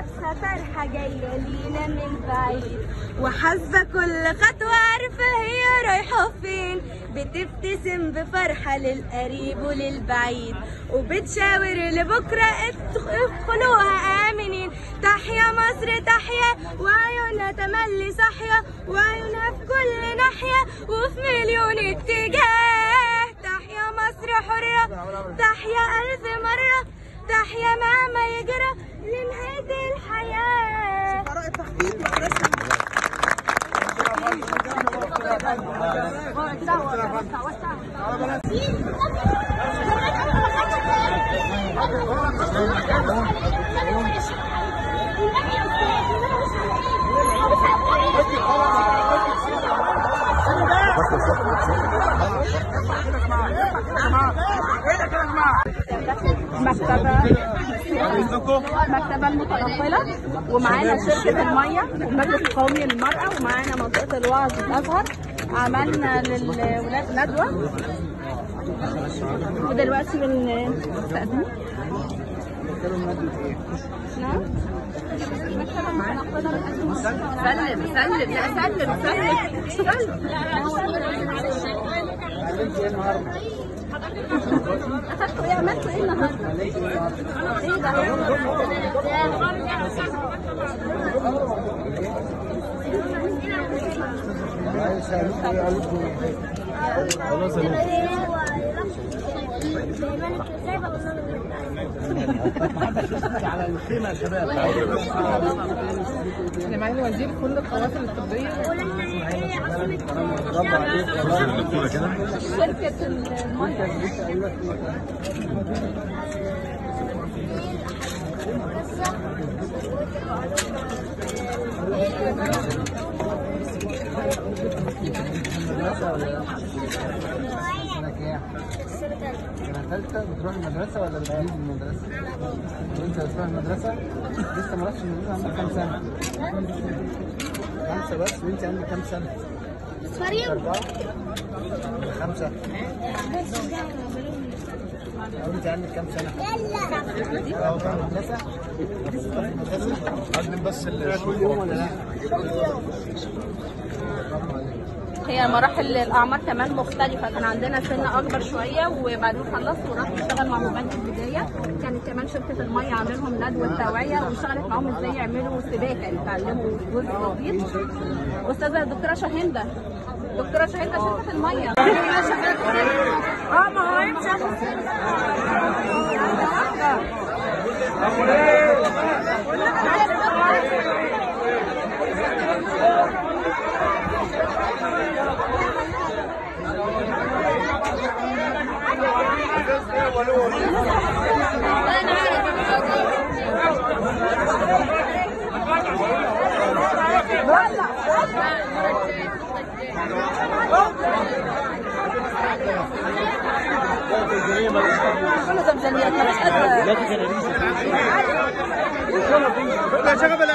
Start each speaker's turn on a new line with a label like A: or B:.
A: لابسة طرحة جاية لينا من بعيد وحاسة كل خطوة عارفة هي رايحة فين بتبتسم بفرحة للقريب وللبعيد وبتشاور لبكرة ادخ- ادخلوها آمنين تحيا مصر تحيا وعيونها تملي صحيا وعيونها في كل ناحية وفي مليون اتجاه تحيا مصر حرة تحيا ألف مرة تحيا مهما يجرى لنهاية الحياة مكتبة مكتبة المتنقلة ومعانا شركة المية والمجلس القومي للمرأة ومعانا منطقة الوعظ الأزهر عملنا للولاد ندوة ودلوقتي بنستأذن نعم مكتبة المتنقلة سلم سلم لا سلم سلم أخدتوا إيه عملتوا إيه النهاردة؟ إيه ده؟
B: احنا معانا وزير كل القوافل الطبيه
A: شركة المية
C: سنة ثالثة بتروح المدرسة ولا بتجيب من المدرسة؟ وأنت بتروح المدرسة لسه ما رحتش المدرسة عندك كام سنة؟ خمسة بس وأنت عندك كام سنة؟ أربعة؟ ولا خمسة؟ وأنت عندك كام سنة؟ أه بتروح المدرسة؟ بتروح المدرسة؟ قدم بس الشؤون ولا لا؟
A: هي مراحل الاعمار كمان مختلفه كان عندنا سن اكبر شويه وبعدين خلصت ورحت اشتغل مع مبانك البدايه كانت كمان شركه الميه عاملهم ندوه توعيه واشتغلت معاهم ازاي يعملوا سباكه يتعلموا جزء بسيط استاذه الدكتوره شاهنده دكتوره شاهنده شركه الميه اه ما هو يمشي كله زمزميات مالهاش قد
C: لا شغل